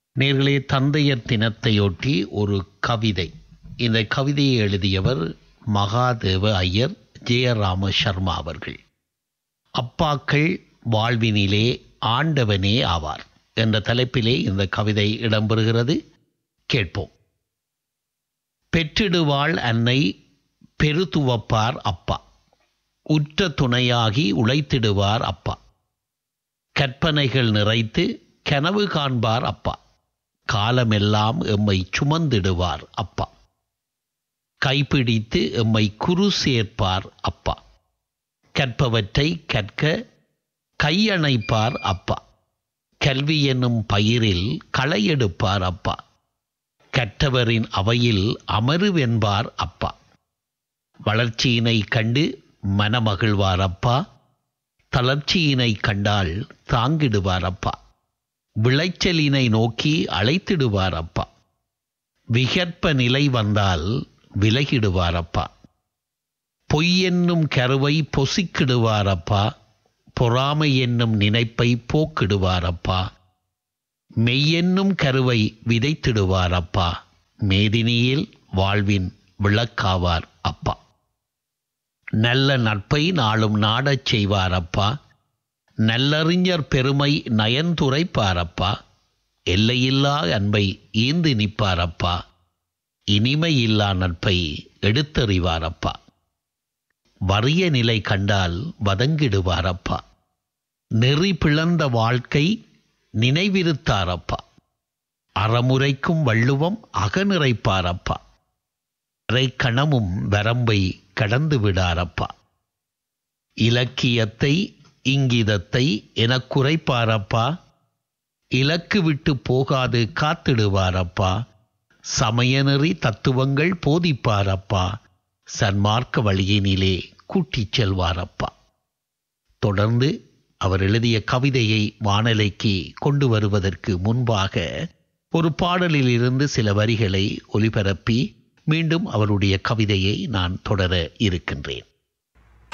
நேர்களே தந்தையர் தினத்தையொட்டி ஒரு கவிதை இந்த கவிதையை எழுதியவர் மகாதேவ ஐயர் ஜெயராம சர்மா அவர்கள் அப்பாக்கள் வாழ்வினிலே ஆண்டவனே ஆவார் என்ற தலைப்பிலே இந்த கவிதை இடம்பெறுகிறது கேட்போம் பெற்றிடுவாள் அன்னை பெருதுவப்பார் அப்பா உற்ற துணையாகி உழைத்திடுவார் அப்பா கற்பனைகள் நிறைத்து கனவு காண்பார் அப்பா காலமெல்லாம் எம்மை சுமந்திடுவார் அப்பா கைப்பிடித்து எம்மை குரு சேர்ப்பார் அப்பா கற்பவற்றை கற்க கையணைப்பார் அப்பா கல்வி என்னும் பயிரில் களையெடுப்பார் அப்பா கற்றவரின் அவையில் அமருவென்பார் அப்பா வளர்ச்சியினை கண்டு மனமகிழ்வார் அப்பா தளர்ச்சியினை கண்டால் தாங்கிடுவார் அப்பா விளைச்சலினை நோக்கி அழைத்திடுவார் அப்பா விகற்ப நிலை வந்தால் விலகிடுவார் அப்பா பொய் என்னும் கருவை பொசிக்கிடுவார் அப்பா பொறாமை என்னும் நினைப்பை போக்கிடுவார் அப்பா மெய்யென்னும் கருவை விதைத்திடுவார் அப்பா மேதினியில் வாழ்வின் விளக்காவார் அப்பா நல்ல நட்பை நாளும் நாடச் செய்வார் அப்பா நல்லறிஞர் பெருமை நயன்துரைப்பாரப்பா எல்லையில்லா அன்பை ஈந்து நிற்பாரப்பா இனிமையில்லா நட்பை எடுத்தறிவாரப்பா வறிய நிலை கண்டால் வதங்கிடுவாரப்பா நெறி பிளந்த வாழ்க்கை நினைவிருத்தாரப்பா அறமுறைக்கும் வள்ளுவம் அகநிறைப்பாரப்பா அரை கணமும் வரம்பை கடந்து விடாரப்பா இலக்கியத்தை இங்கிதத்தை எனக் குறைப்பாரப்பா இலக்கு விட்டு போகாது காத்திடுவாரப்பா சமயநெறி தத்துவங்கள் போதிப்பாரப்பா சன்மார்க்க வழியினிலே கூட்டிச் செல்வாரப்பா தொடர்ந்து அவர் எழுதிய கவிதையை வானலைக்கு கொண்டு வருவதற்கு முன்பாக ஒரு பாடலில் இருந்து சில வரிகளை ஒலிபரப்பி மீண்டும் அவருடைய கவிதையை நான் தொடர இருக்கின்றேன்